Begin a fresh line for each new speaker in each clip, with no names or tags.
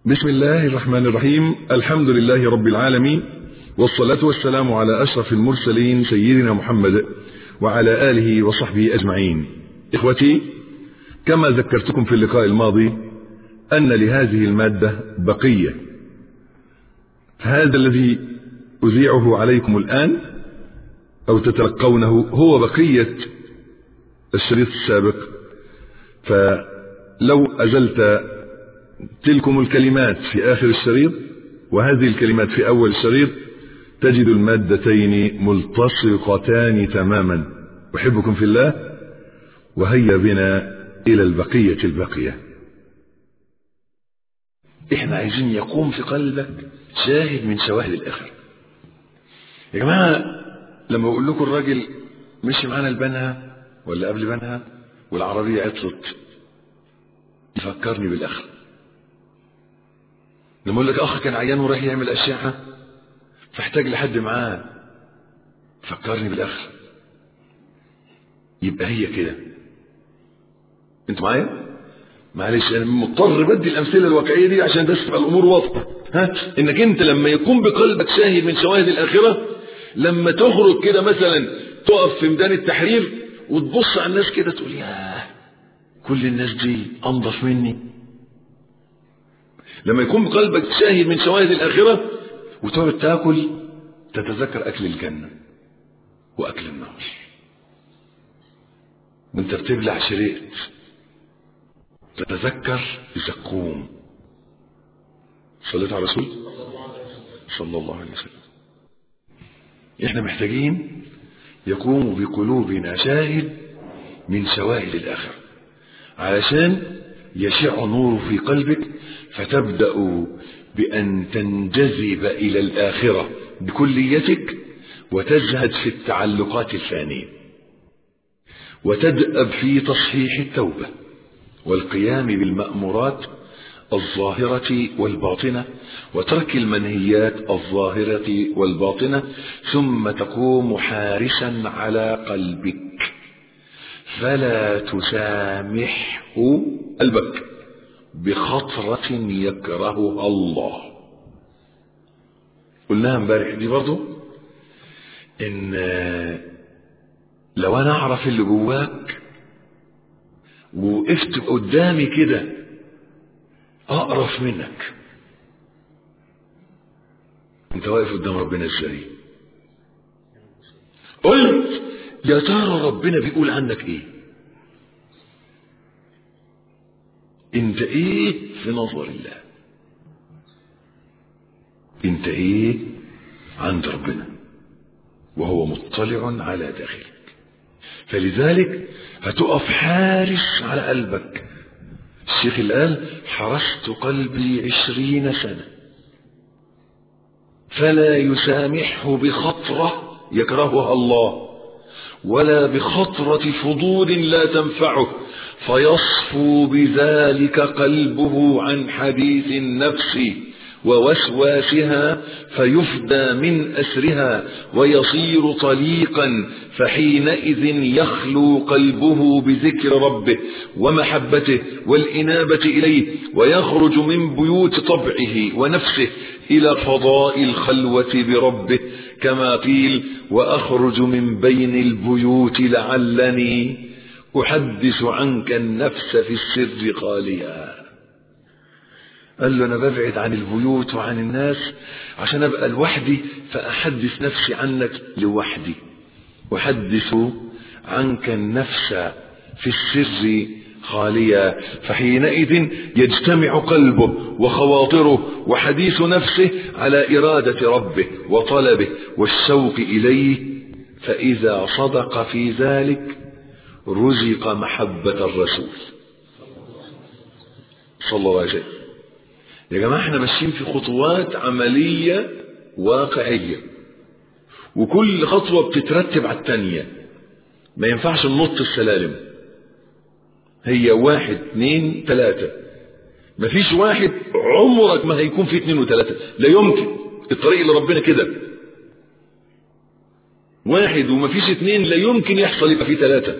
بسم الله الرحمن الرحيم الحمد لله رب العالمين والصلاة والسلام على أشرف المرسلين سيدنا محمد وعلى آله وصحبه أجمعين إخوتي كما ذكرتكم في اللقاء الماضي أن لهذه المادة بقية هذا الذي أذيعه عليكم الآن أو تتلقونه هو بقية الشريط السابق فلو أزلت تلكم الكلمات في آخر الشريط وهذه الكلمات في أول الشريط تجد المادتين ملتصقتان تماما أحبكم في الله وهيا بنا إلى البقية الباقية
احنا عايزين يقوم في قلبك شاهد من شواهد الآخرة يا جماعة لما أقول لكم الراجل مشي معانا البنها ولا قبل بنها والعربية عطلت يفكرني بالآخرة لما اقول لك اخ كان عيان ورايح يعمل اشعه فاحتاج لحد معاه فكرني بالاخر يبقى هي كده انت معايا معلش انا مضطر بدي الامثله الواقعيه دي عشان بس تبقى الامور واضحه ها انك انت لما يكون بقلبك شاهد من شواهد الاخره لما تخرج كده مثلا تقف في ميدان التحرير وتبص على الناس كده تقول ياه كل الناس دي انظف مني لما يكون قلبك شاهد من شواهد الآخرة وتقعد تاكل تتذكر أكل الجنة وأكل النار وانت بتبلع شريط تتذكر زقوم صليت على رسول صلى الله عليه وسلم احنا محتاجين يقوم بقلوبنا شاهد من شواهد الآخرة علشان يشع نور في قلبك فتبدأ بأن تنجذب إلى الآخرة بكليتك وتزهد في التعلقات الفانية وتدأب في تصحيح التوبة والقيام بالمأمورات الظاهرة والباطنة وترك المنهيات الظاهرة والباطنة ثم تقوم حارسا على قلبك فلا تسامحه قلبك بخطرة يكرهها الله قلناها امبارح دي برضو ان لو انا اعرف اللي جواك ووقفت قدامي كده اقرف منك انت واقف قدام ربنا ازاي قلت يا ترى ربنا بيقول عنك ايه انت ايه في نظر الله انت ايه عند ربنا وهو مطلع على داخلك فلذلك هتقف حارس على قلبك الشيخ اللي قال حرست قلبي عشرين سنة فلا يسامحه بخطرة يكرهها الله ولا بخطرة فضول لا تنفعه فيصفو بذلك قلبه عن حديث النفس ووسواسها فيفدى من أسرها ويصير طليقا فحينئذ يخلو قلبه بذكر ربه ومحبته والإنابة إليه ويخرج من بيوت طبعه ونفسه إلى فضاء الخلوة بربه كما قيل وأخرج من بين البيوت لعلني أحدث عنك النفس في السر خاليا قال له أنا ببعد عن البيوت وعن الناس عشان أبقى لوحدي فأحدث نفسي عنك لوحدي أحدث عنك النفس في السر خاليا فحينئذ يجتمع قلبه وخواطره وحديث نفسه على إرادة ربه وطلبه والشوق إليه فإذا صدق في ذلك رزق محبة الرسول صلى الله عليه وسلم يا جماعة احنا ماشيين في خطوات عملية واقعية وكل خطوة بتترتب على التانية ما ينفعش ننط السلالم هي واحد اتنين تلاتة مفيش واحد عمرك ما هيكون فيه اتنين وتلاتة لا يمكن الطريق اللي ربنا كده واحد ومفيش اتنين لا يمكن يحصل يبقى فيه تلاتة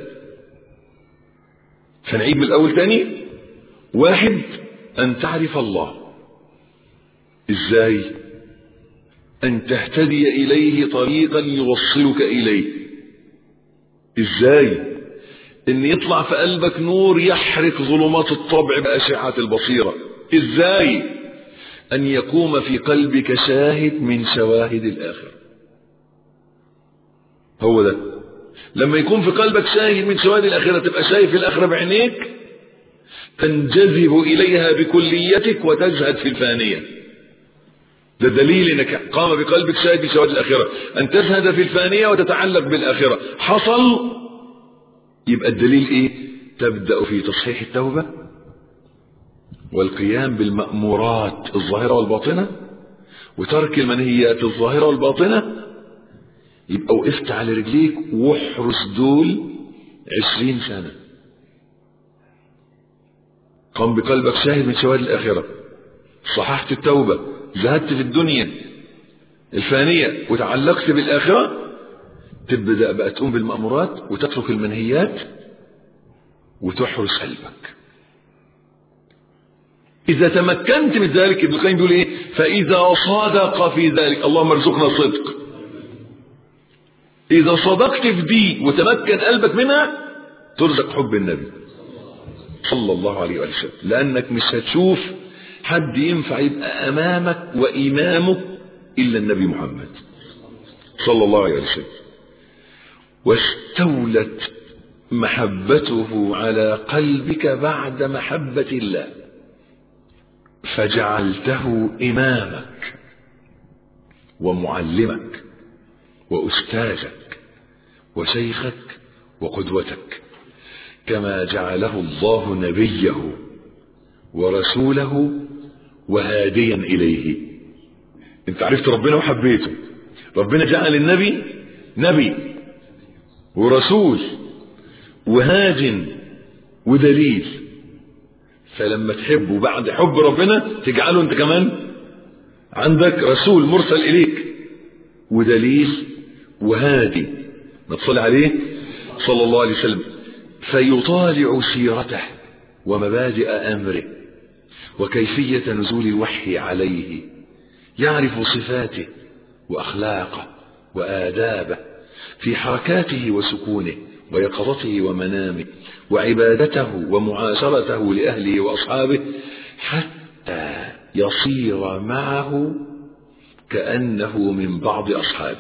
فنعيد من الأول تاني واحد أن تعرف الله ازاي ان تهتدي اليه طريقا يوصلك اليه ازاي ان يطلع في قلبك نور يحرق ظلمات الطبع باشعه البصيره ازاي ان يقوم في قلبك شاهد من شواهد الاخره هو ده لما يكون في قلبك شاهد من شواهد الاخره تبقى شايف الاخره بعينيك تنجذب اليها بكليتك وتزهد في الفانيه ده دليل انك قام بقلبك شاهد من شواهد الاخره ان تزهد في الفانيه وتتعلق بالاخره حصل يبقى الدليل ايه تبدا في تصحيح التوبه والقيام بالمامورات الظاهره والباطنه وترك المنهيات الظاهره والباطنه يبقى وقفت على رجليك واحرس دول عشرين سنة قم بقلبك شاهد من شواهد الآخرة صححت التوبة زهدت في الدنيا الفانية وتعلقت بالآخرة تبدأ بقى تقوم بالمأمورات وتترك المنهيات وتحرس قلبك إذا تمكنت من ذلك ابن القيم بيقول إيه فإذا صادق في ذلك اللهم ارزقنا صدق إذا صدقت في دي وتمكن قلبك منها ترزق حب النبي صلى الله عليه وسلم لأنك مش هتشوف حد ينفع يبقى أمامك وإمامك إلا النبي محمد صلى الله عليه وسلم واستولت محبته على قلبك بعد محبة الله فجعلته إمامك ومعلمك وأستاذك وشيخك وقدوتك كما جعله الله نبيه ورسوله وهاديا إليه انت عرفت ربنا وحبيته ربنا جعل النبي نبي ورسول وهاج ودليل فلما تحبه بعد حب ربنا تجعله انت كمان عندك رسول مرسل اليك ودليل وهادي نتصل عليه صلى الله عليه وسلم فيطالع سيرته ومبادئ امره وكيفيه نزول الوحي عليه يعرف صفاته واخلاقه وادابه في حركاته وسكونه ويقظته ومنامه وعبادته ومعاشرته لاهله واصحابه حتى يصير معه كأنه من بعض أصحابه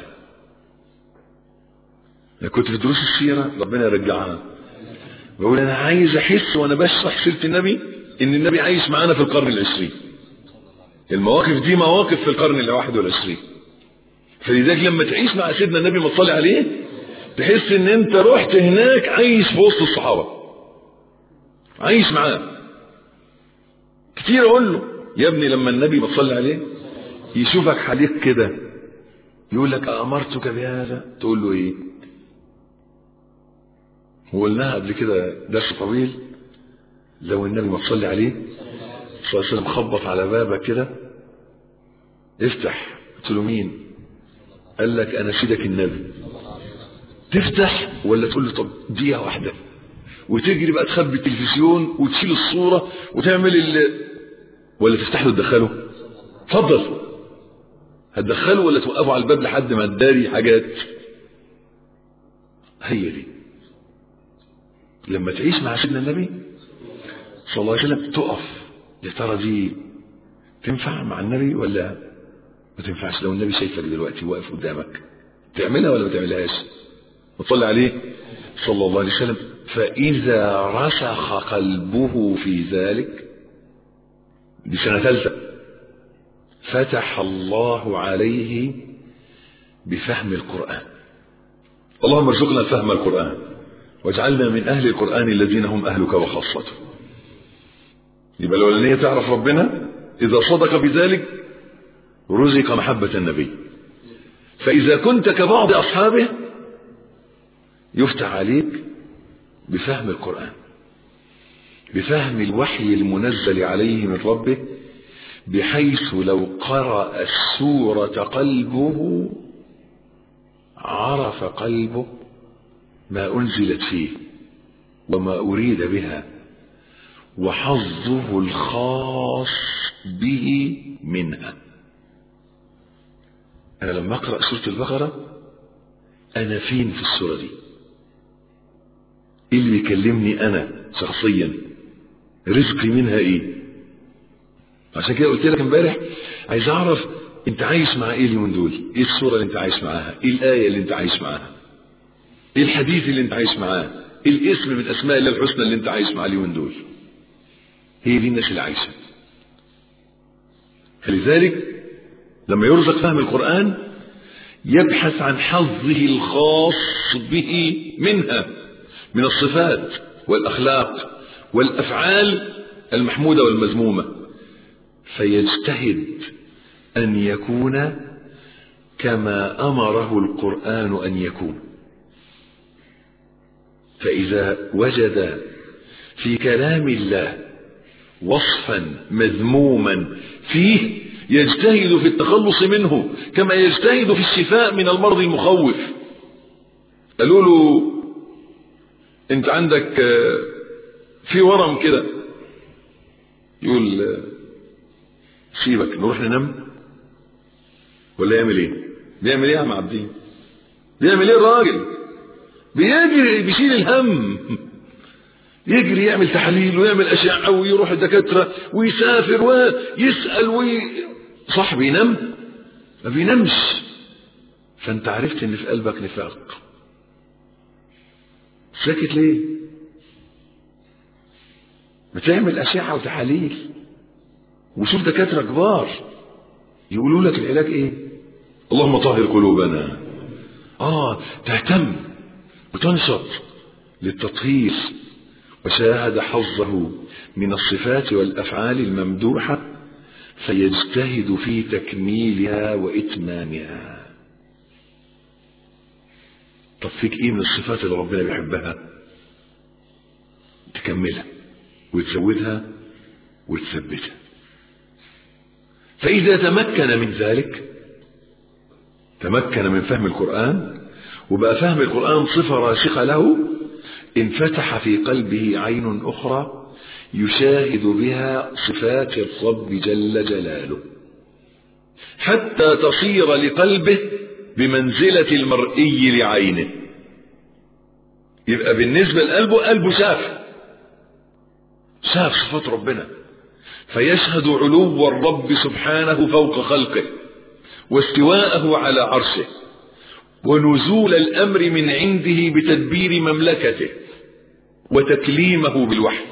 أنا كنت في دروس السيرة ربنا يرجعها بقول أنا عايز أحس وأنا بشرح سيرة النبي إن النبي عايش معانا في القرن العشرين المواقف دي مواقف في القرن الواحد والعشرين فلذلك لما تعيش مع سيدنا النبي ما تصلي عليه تحس ان انت رحت هناك عايش في وسط الصحابة عايش معاه كتير اقول له يا ابني لما النبي ما تصلي عليه يشوفك حديق كده يقول لك أمرتك بهذا تقول له إيه وقلناها قبل كده درس طويل لو النبي ما تصلي عليه صلى الله عليه وسلم خبط على بابك كده افتح قلت له مين قال لك أنا سيدك النبي تفتح ولا تقول له طب دقيقة واحدة وتجري بقى تخبي التلفزيون وتشيل الصورة وتعمل ال ولا تفتح له تدخله اتفضل هتدخله ولا توقفه على الباب لحد ما تداري حاجات هي دي لما تعيش مع سيدنا النبي صلى الله عليه وسلم تقف يا ترى دي تنفع مع النبي ولا ما تنفعش لو النبي شايفك دلوقتي واقف قدامك تعملها ولا ما تعملهاش وصلي عليه صلى الله عليه وسلم فإذا رسخ قلبه في ذلك دي سنة ثالثة فتح الله عليه بفهم القرآن اللهم ارزقنا فهم القرآن واجعلنا من أهل القرآن الذين هم أهلك وخاصته يبقى الأولانية تعرف ربنا إذا صدق بذلك رزق محبة النبي فإذا كنت كبعض أصحابه يفتح عليك بفهم القرآن بفهم الوحي المنزل عليه من ربه بحيث لو قرأ السورة قلبه عرف قلبه ما أنزلت فيه وما أريد بها وحظه الخاص به منها أنا لما أقرأ سورة البقرة أنا فين في السورة دي إيه اللي بيكلمني أنا شخصيا رزقي منها إيه عشان كده قلت لك امبارح عايز أعرف أنت عايش مع إيه اليومين دول إيه السورة اللي أنت عايش معاها إيه الآية اللي أنت عايش معاها إيه الحديث اللي أنت عايش معاه إيه الاسم من أسماء الله الحسنى اللي أنت عايش معاه اليومين دول هي دي الناس اللي عايشة فلذلك لما يرزق فهم القرآن يبحث عن حظه الخاص به منها من الصفات والأخلاق والأفعال المحمودة والمذمومة فيجتهد أن يكون كما أمره القرآن أن يكون فإذا وجد في كلام الله وصفا مذموما فيه يجتهد في التخلص منه كما يجتهد في الشفاء من المرض المخوف قالوا له انت عندك في ورم كده يقول سيبك نروح ننام ولا يعمل ايه بيعمل ايه يا عم عبدين بيعمل ايه الراجل بيجري بيشيل الهم يجري يعمل تحاليل ويعمل أشعة ويروح الدكاترة ويسافر ويسأل وي... صح بينام ما بينامش فانت عرفت ان في قلبك نفاق ساكت ليه بتعمل أشعة وتحاليل وشوف دكاترة كبار يقولوا لك العلاج ايه اللهم طهر قلوبنا اه تهتم وتنشط للتطهير وشاهد حظه من الصفات والافعال الممدوحه فيجتهد في تكميلها واتمامها طب فيك ايه من الصفات اللي ربنا بيحبها تكملها وتزودها وتثبتها فاذا تمكن من ذلك تمكن من فهم القران وبقى فهم القران صفه راسخه له انفتح في قلبه عين أخرى يشاهد بها صفات الرب جل جلاله حتى تصير لقلبه بمنزلة المرئي لعينه يبقى بالنسبة لقلبه قلبه شاف شاف صفات ربنا فيشهد علو الرب سبحانه فوق خلقه واستواءه على عرشه ونزول الأمر من عنده بتدبير مملكته وتكليمه بالوحي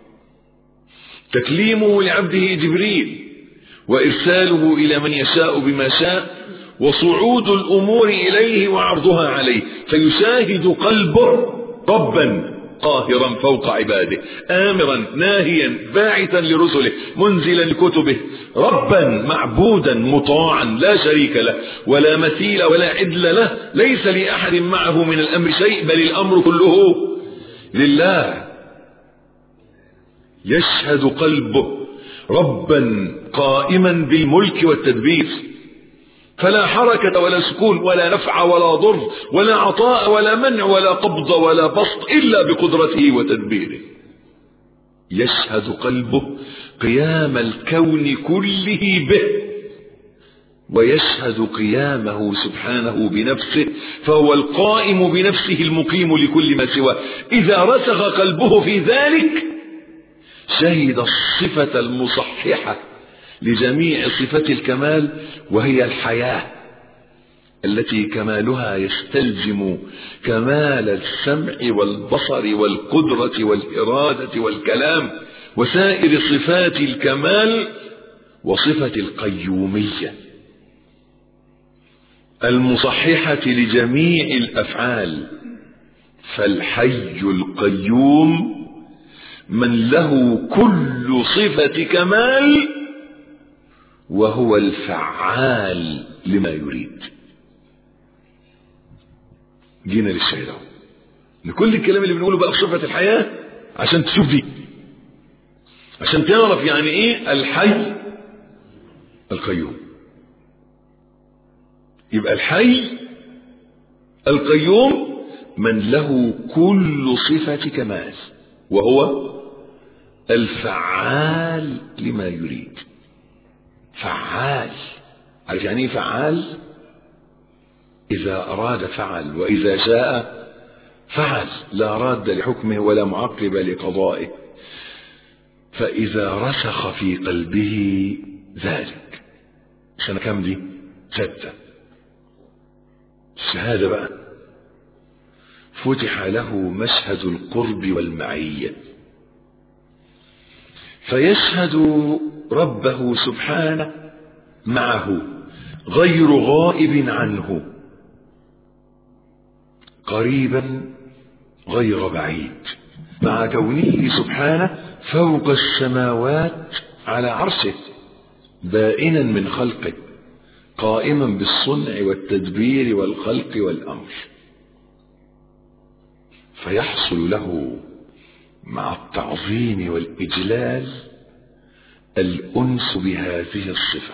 تكليمه لعبده جبريل وإرساله إلى من يشاء بما شاء وصعود الأمور إليه وعرضها عليه فيشاهد قلبه ربا قاهرا فوق عباده آمرا ناهيا باعثا لرسله منزلا لكتبه ربا معبودا مطاعا لا شريك له ولا مثيل ولا عدل له ليس لأحد معه من الأمر شيء بل الأمر كله لله يشهد قلبه ربا قائما بالملك والتدبير فلا حركة ولا سكون ولا نفع ولا ضر ولا عطاء ولا منع ولا قبض ولا بسط إلا بقدرته وتدبيره يشهد قلبه قيام الكون كله به ويشهد قيامه سبحانه بنفسه فهو القائم بنفسه المقيم لكل ما سواه إذا رسخ قلبه في ذلك شهد الصفة المصححة لجميع صفات الكمال وهي الحياة التي كمالها يستلزم كمال السمع والبصر والقدرة والإرادة والكلام وسائر صفات الكمال وصفة القيومية المصححة لجميع الأفعال فالحي القيوم من له كل صفة كمال وهو الفعال لما يريد جينا للشهيد اهو لكل الكلام اللي بنقوله بقى في صفة الحياة عشان تشوف دي عشان تعرف يعني ايه الحي القيوم يبقى الحي القيوم من له كل صفة كمال وهو الفعال لما يريد فعال عارف يعني ايه فعال إذا أراد فعل وإذا شاء فعل لا راد لحكمه ولا معقب لقضائه فإذا رسخ في قلبه ذلك سنة كم دي ستة الشهادة بقى فتح له مشهد القرب والمعية فيشهد ربه سبحانه معه غير غائب عنه قريبا غير بعيد مع كونه سبحانه فوق السماوات على عرشه بائنا من خلقه قائما بالصنع والتدبير والخلق والامر فيحصل له مع التعظيم والاجلال الانس بهذه الصفه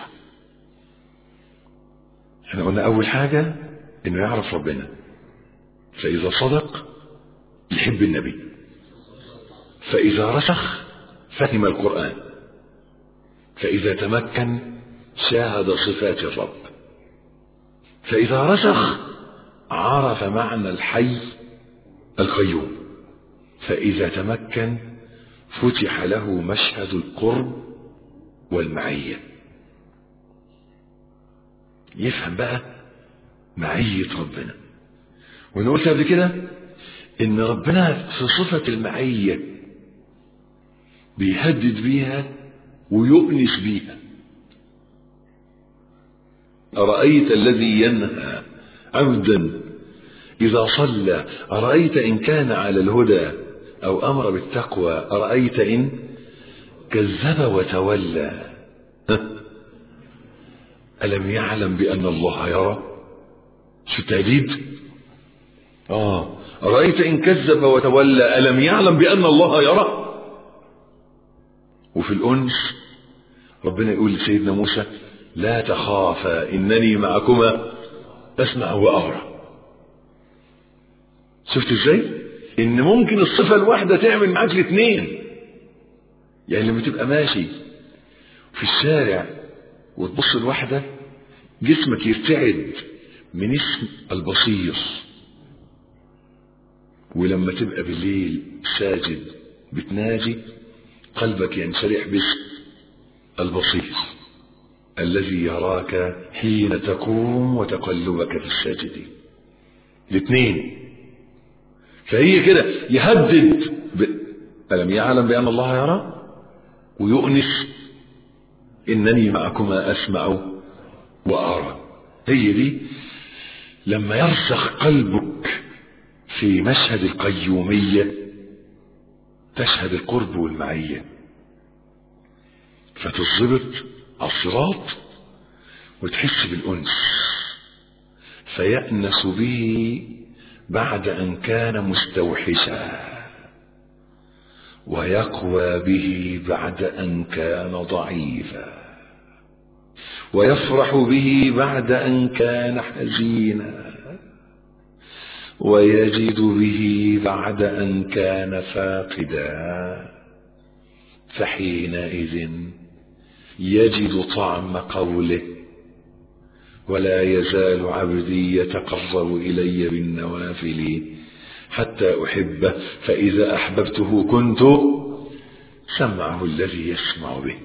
احنا قلنا اول حاجه انه يعرف ربنا فاذا صدق يحب النبي فاذا رسخ فهم القران فاذا تمكن شاهد صفات الرب فاذا رسخ عرف معنى الحي القيوم فاذا تمكن فتح له مشهد القرب والمعيه يفهم بقى معيه ربنا وانا قلت قبل كده ان ربنا في صفه المعيه بيهدد بيها ويؤنس بيها أرأيت الذي ينهى عبدا إذا صلى أرأيت إن كان على الهدى أو أمر بالتقوى أرأيت إن كذب وتولى ألم يعلم بأن الله يرى شو التهديد آه أرأيت إن كذب وتولى ألم يعلم بأن الله يرى وفي الأنس ربنا يقول لسيدنا موسى لا تخافا إنني معكما أسمع وأرى شفت ازاي ان ممكن الصفة الواحدة تعمل معاك الاثنين يعني لما تبقى ماشي في الشارع وتبص الواحدة جسمك يرتعد من اسم البصير ولما تبقى بالليل ساجد بتناجي قلبك ينشرح باسم البصير الذي يراك حين تقوم وتقلبك في الساجدين الاثنين فهي كده يهدد ب... ألم يعلم بأن الله يرى ويؤنس إنني معكما أسمع وأرى هي دي لما يرسخ قلبك في مشهد القيومية تشهد القرب والمعية فتظبط الصراط وتحس بالأنس فيأنس به بعد أن كان مستوحشا ويقوى به بعد أن كان ضعيفا ويفرح به بعد أن كان حزينا ويجد به بعد أن كان فاقدا فحينئذ يجد طعم قوله ولا يزال عبدي يتقرب إلي بالنوافل حتى أحبه فإذا أحببته كنت سمعه الذي يسمع به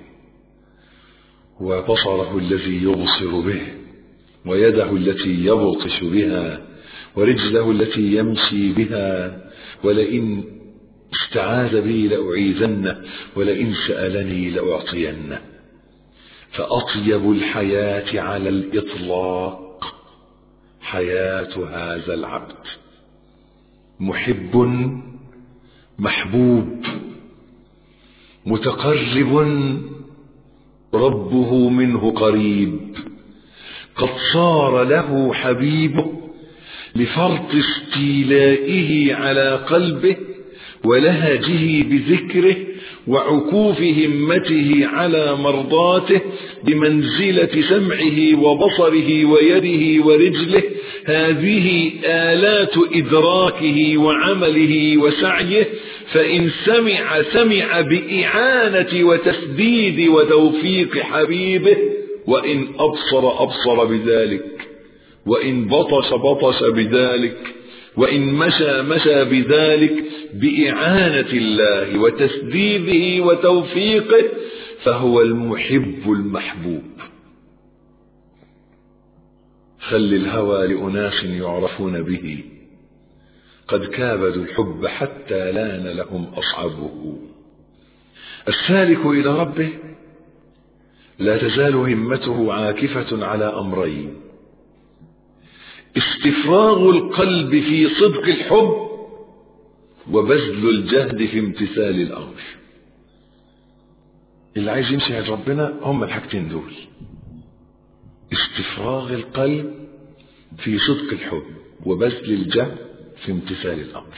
وبصره الذي يبصر به ويده التي يبطش بها ورجله التي يمشي بها ولئن استعاذ بي لأعيذنه ولئن سألني لأعطينه فأطيب الحياة على الإطلاق حياة هذا العبد محب محبوب متقرب ربه منه قريب قد صار له حبيبه لفرط استيلائه على قلبه ولهجه بذكره وعكوف همته على مرضاته بمنزلة سمعه وبصره ويده ورجله هذه آلات إدراكه وعمله وسعيه فإن سمع سمع بإعانة وتسديد وتوفيق حبيبه وإن أبصر أبصر بذلك وإن بطش بطش بذلك وإن مشى مشى بذلك بإعانة الله وتسديده وتوفيقه فهو المحب المحبوب خل الهوى لأناس يعرفون به قد كابدوا الحب حتى لان لهم أصعبه السالك إلى ربه لا تزال همته عاكفة على أمرين استفراغ القلب في صدق الحب وبذل الجهد في امتثال الأمر اللي عايز يمشي عند ربنا هم الحاجتين دول استفراغ القلب في صدق الحب وبذل الجهد في امتثال الأمر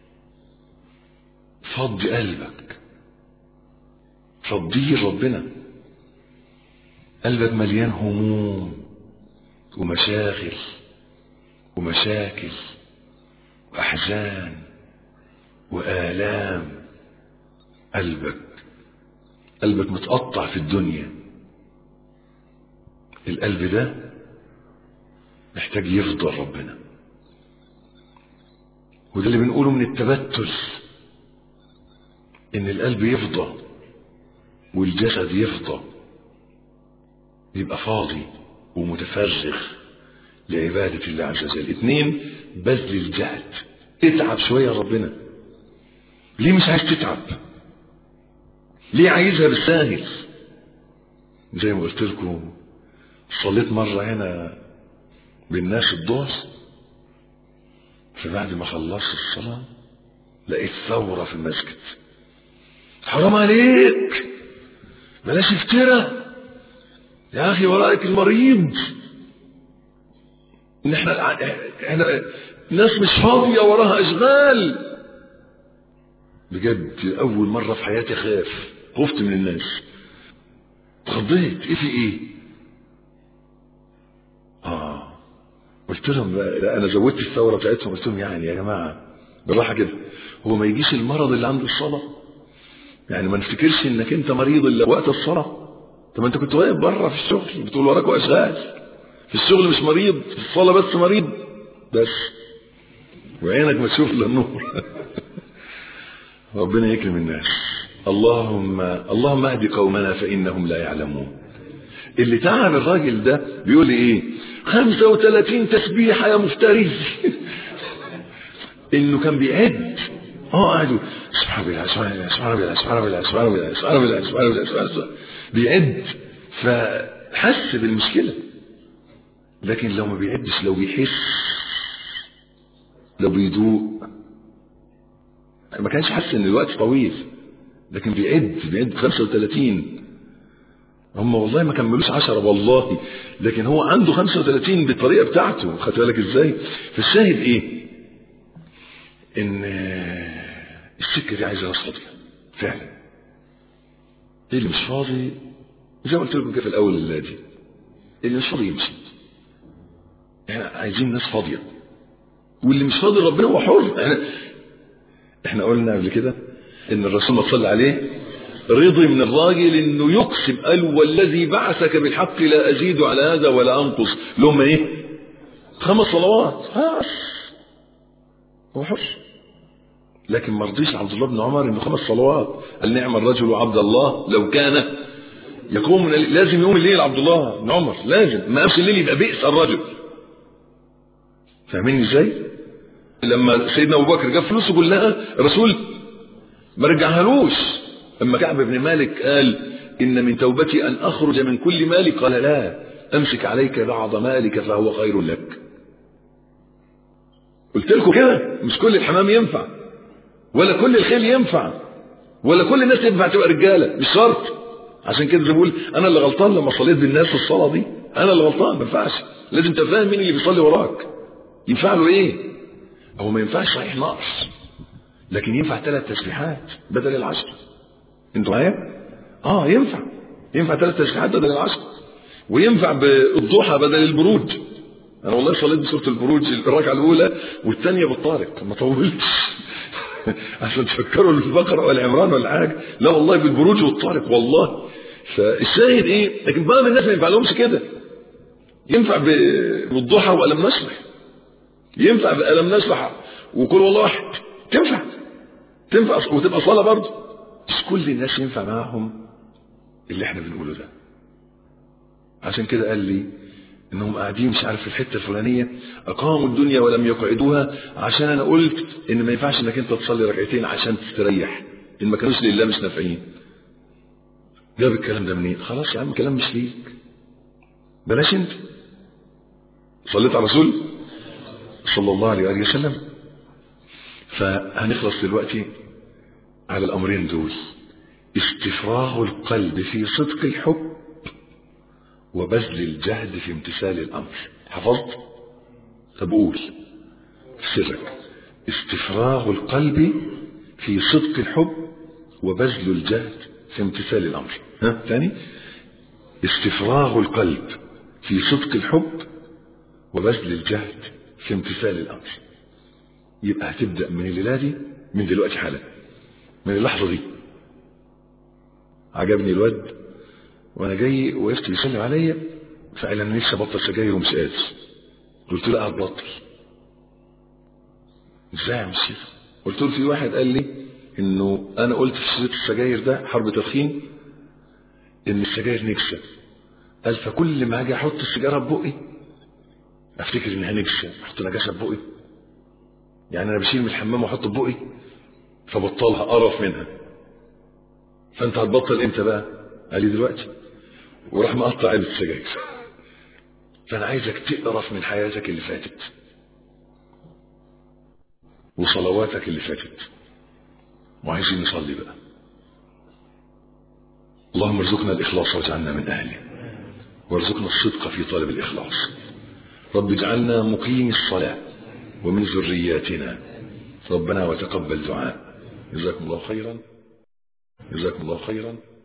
فضي قلبك فضيه ربنا قلبك مليان هموم ومشاغل ومشاكل وأحزان وآلام قلبك قلبك متقطع في الدنيا القلب ده محتاج يفضل ربنا وده اللي بنقوله من التبتل ان القلب يفضى والجسد يفضى يبقى فاضي ومتفرغ لعبادة الله عز وجل اثنين بذل الجهد اتعب شوية ربنا ليه مش عايز تتعب ليه عايزها بالساهل زي ما قلت لكم صليت مرة هنا بالناس الظهر فبعد ما خلصت الصلاة لقيت ثورة في المسجد حرام عليك بلاش افترى يا اخي ورائك المريض ان احنا احنا ناس مش فاضيه وراها اشغال بجد اول مره في حياتي خاف خفت من الناس اتخضيت ايه في ايه اه قلت لهم لا انا زودت الثوره بتاعتهم قلت لهم يعني يا جماعه بالراحه كده هو ما يجيش المرض اللي عند الصلاه يعني ما نفتكرش انك انت مريض الا وقت الصلاه طب انت كنت واقف بره في الشغل بتقول وراك اشغال في الشغل مش مريض في الصلاه بس مريض بس وعينك ما تشوف الا النور ربنا يكرم الناس اللهم اللهم اهد قومنا فانهم لا يعلمون اللي تعب الراجل ده بيقول لي ايه 35 تسبيحه يا مفتري انه كان بيعد اه قاعد سبحان الله سبحان الله سبحان الله سبحان الله سبحان الله سبحان الله سبحان الله سبحان الله بيعد فحس بالمشكله لكن لو ما بيعدش لو بيحس لو بيدوق ما كانش حاسس ان الوقت طويل لكن بيعد بيعد 35 هم والله ما كملوش 10 والله لكن هو عنده 35 بالطريقه بتاعته خدت بالك ازاي فالشاهد ايه ان السكه دي عايزه ناس فاضيه فعلا ايه اللي مش فاضي زي ما قلت لكم كده في الاول الليله دي اللي مش فاضي يمشي احنا عايزين ناس فاضيه واللي مش فاضي ربنا هو حر احنا احنا قلنا قبل كده ان الرسول ما صلى عليه رضي من الراجل انه يقسم قال والذي بعثك بالحق لا ازيد على هذا ولا انقص لهم ايه خمس صلوات خلاص هو حر لكن ما رضيش عبد الله بن عمر انه خمس صلوات قال نعم الرجل عبد الله لو كان يقوم من الليل لازم يقوم الليل عبد الله بن عمر لازم ما قامش الليل يبقى بئس الرجل فاهمين ازاي لما سيدنا ابو بكر جاب فلوسه كلها الرسول ما رجعهالوش اما كعب بن مالك قال ان من توبتي ان اخرج من كل مالي قال لا امسك عليك بعض مالك فهو خير لك قلت لكم كده مش كل الحمام ينفع ولا كل الخيل ينفع ولا كل الناس ينفع تبقى رجاله مش شرط عشان كده بقول انا اللي غلطان لما صليت بالناس الصلاه دي انا اللي غلطان ما ينفعش لازم تفهم مين اللي بيصلي وراك ينفع له ايه هو ما ينفعش صحيح نقص لكن ينفع ثلاث تسبيحات بدل العشر انتوا معايا اه ينفع ينفع ثلاث تسبيحات بدل العشر وينفع بالضحى بدل البروج انا والله صليت بسوره البروج الركعه الاولى والثانيه بالطارق ما طولتش عشان تفكروا البقره ولا عمران ولا حاجه لا والله بالبروج والطارق والله فالشاهد ايه لكن بعض الناس ما ينفع لهمش كده ينفع بالضحى والم نشرح ينفع بالم نشرح وكل والله واحد تنفع تنفع وتبقى صلاه برضه مش كل الناس ينفع معاهم اللي احنا بنقوله ده عشان كده قال لي انهم قاعدين مش عارف في الحته الفلانيه اقاموا الدنيا ولم يقعدوها عشان انا قلت ان ما ينفعش انك انت تصلي ركعتين عشان تستريح ان ما كانوش لله مش نافعين جاب الكلام ده منين خلاص يا عم كلام مش ليك بلاش انت صليت على رسول صلى الله عليه وآله وسلم فهنخلص دلوقتي على الأمرين دول استفراغ القلب في صدق الحب وبذل الجهد في امتثال الأمر حفظت طب قول سرك استفراغ القلب في صدق الحب وبذل الجهد في امتثال الأمر ها ثاني استفراغ القلب في صدق الحب وبذل الجهد في امتثال الأمر يبقى هتبدأ من الليلة دي من دلوقتي حالا من اللحظة دي عجبني الواد وانا جاي وقفت بيسلم عليا فقال انا لسه بطل سجاير ومش قادر قلت له هتبطل ازاي يا عم الشيخ قلت له في واحد قال لي انه انا قلت في شريط السجاير ده حرب تدخين ان السجاير نكسه قال فكل ما اجي احط السيجاره ببقي افتكر انها نجسه احط نجاسه ببقي يعني انا بشيل من الحمام واحط ببقي فبطلها قرف منها فانت هتبطل امتى بقى قال لي دلوقتي وراح مقطع علبه السجاير فانا عايزك تقرف من حياتك اللي فاتت وصلواتك اللي فاتت وعايزين نصلي بقى اللهم ارزقنا الإخلاص واجعلنا من أهله وارزقنا الصدق في طلب الإخلاص رب اجعلنا مقيم الصلاة ومن ذرياتنا ربنا وتقبل دعاء جزاكم الله خيرا جزاكم الله خيرا